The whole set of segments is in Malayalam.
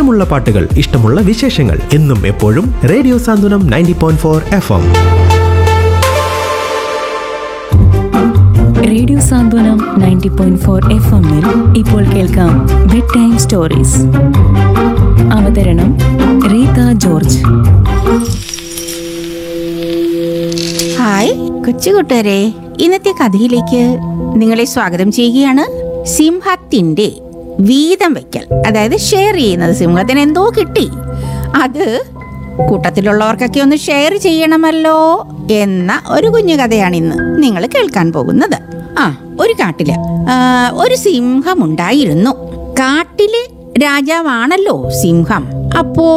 ഇഷ്ടമുള്ള പാട്ടുകൾ ഇഷ്ടമുള്ള വിശേഷങ്ങൾ എന്നും എപ്പോഴും radio Santhwanam ninety point four F M radio Santhwanam ninety point four F എമ്മിൽ ഇപ്പോൾ കേൾക്കാം ബെഡ് ടൈം സ്റ്റോറീസ് അവതരണം റീത ജോർജ് ഹായ് കൊച്ചു കൂട്ടുകാരെ ഇന്നത്തെ കഥയിലേക്ക് നിങ്ങളെ സ്വാഗതം ചെയ്യുകയാണ് സിംഹത്തിന്റെ വീതം വെക്കൽ അതായത് ഷെയർ ചെയ്യുന്നത് സിംഹത്തിന് എന്തോ കിട്ടി അത് കൂട്ടത്തിലുള്ളവർക്കൊക്കെ ഒന്ന് ഷെയർ ചെയ്യണമല്ലോ എന്ന ഒരു കുഞ്ഞു കഥയാണ് ഇന്ന് നിങ്ങൾ കേൾക്കാൻ പോകുന്നത് ആ ഒരു കാട്ടില് ആ, ഒരു സിംഹം ഉണ്ടായിരുന്നു കാട്ടിലെ രാജാവാണല്ലോ സിംഹം അപ്പോ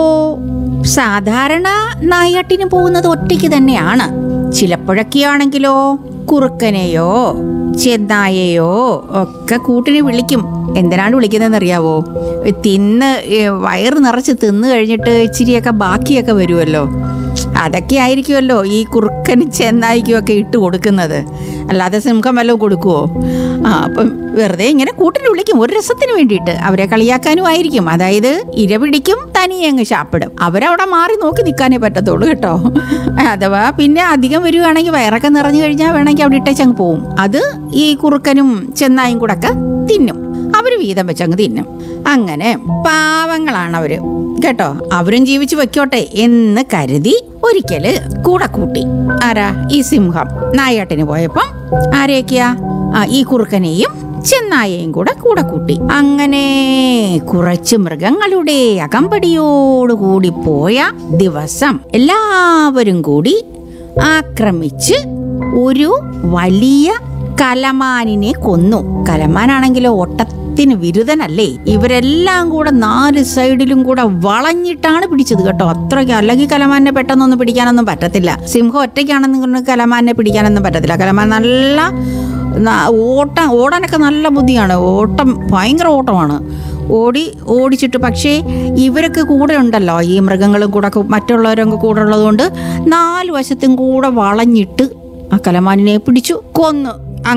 സാധാരണ നായാട്ടിന് പോകുന്നത് ഒറ്റയ്ക്ക് തന്നെയാണ് ചിലപ്പോഴൊക്കെയാണെങ്കിലോ കുറുക്കനെയോ ചെന്നായയോ ഒക്കെ കൂട്ടിന് വിളിക്കും എന്തിനാണ് വിളിക്കുന്നതെന്ന് അറിയാവോ തിന്ന് ഏ, വയറ് നിറച്ച് തിന്നു കഴിഞ്ഞിട്ട് ഇച്ചിരിയൊക്കെ ബാക്കിയൊക്കെ വരുമല്ലോ അതൊക്കെ ആയിരിക്കുമല്ലോ ഈ കുറുക്കനും ചെന്നായിക്കും ഒക്കെ ഇട്ട് കൊടുക്കുന്നത് അല്ലാതെ സിംഹം വല്ലതും കൊടുക്കുവോ ആ അപ്പം വെറുതെ ഇങ്ങനെ കൂട്ടിന് വിളിക്കും ഒരു രസത്തിന് വേണ്ടിയിട്ട് അവരെ കളിയാക്കാനും ആയിരിക്കും അതായത് ഇര പിടിക്കും തനിയെ അങ്ങ് ശാപ്പിടും അവരവിടെ മാറി നോക്കി നിൽക്കാനേ പറ്റത്തുള്ളൂ കേട്ടോ അഥവാ പിന്നെ അധികം വരുവാണെങ്കിൽ വയറൊക്കെ നിറഞ്ഞു കഴിഞ്ഞാൽ വേണമെങ്കിൽ അവിടെ ഇട്ടേച്ചങ്ങ് പോവും അത് ഈ കുറുക്കനും ചെന്നായും കൂടെ ഒക്കെ തിന്നും അവര് വീതം വെച്ചങ്ങ് തിന്നും അങ്ങനെ പാവങ്ങളാണ് അവര് കേട്ടോ അവരും ജീവിച്ചു വെക്കോട്ടെ എന്ന് കരുതി ഒരിക്കല് കൂടെ കൂട്ടി ആരാ ഈ സിംഹം നായാട്ടിന് പോയപ്പം ആരെയൊക്കെയാ ആ, ഈ കുറുക്കനെയും ചെന്നായയും കൂടെ കൂടെ കൂട്ടി അങ്ങനെ കുറച്ച് മൃഗങ്ങളുടെ അകമ്പടിയോടുകൂടി പോയ ദിവസം എല്ലാവരും കൂടി ആക്രമിച്ച് ഒരു വലിയ കലമാനിനെ കൊന്നു കലമാനാണെങ്കിലോ ഒട്ടത്തിന് വിരുദ്ധനല്ലേ ഇവരെല്ലാം കൂടെ നാല് സൈഡിലും കൂടെ വളഞ്ഞിട്ടാണ് പിടിച്ചത് കേട്ടോ അത്രയ്ക്ക് അല്ലെങ്കിൽ കലമാനെ പെട്ടെന്നൊന്നും പിടിക്കാനൊന്നും പറ്റത്തില്ല സിംഹം ഒറ്റയ്ക്കാണെന്ന് കൊണ്ട് കലമാനെ പിടിക്കാനൊന്നും പറ്റത്തില്ല കലമാൻ നല്ല ന- ഓട്ടം ഓടാനൊക്കെ നല്ല ബുദ്ധിയാണ് ഓട്ടം ഭയങ്കര ഓട്ടമാണ് ഓടി ഓടിച്ചിട്ട് പക്ഷേ ഇവരൊക്കെ കൂടെ ഉണ്ടല്ലോ ഈ മൃഗങ്ങളും കൂടെ ഒക്കെ മറ്റുള്ളവരൊക്കെ കൂടെ ഉള്ളതുകൊണ്ട് നാല് വശത്തും കൂടെ വളഞ്ഞിട്ട് ആ കലമാനിനെ പിടിച്ചു കൊന്നു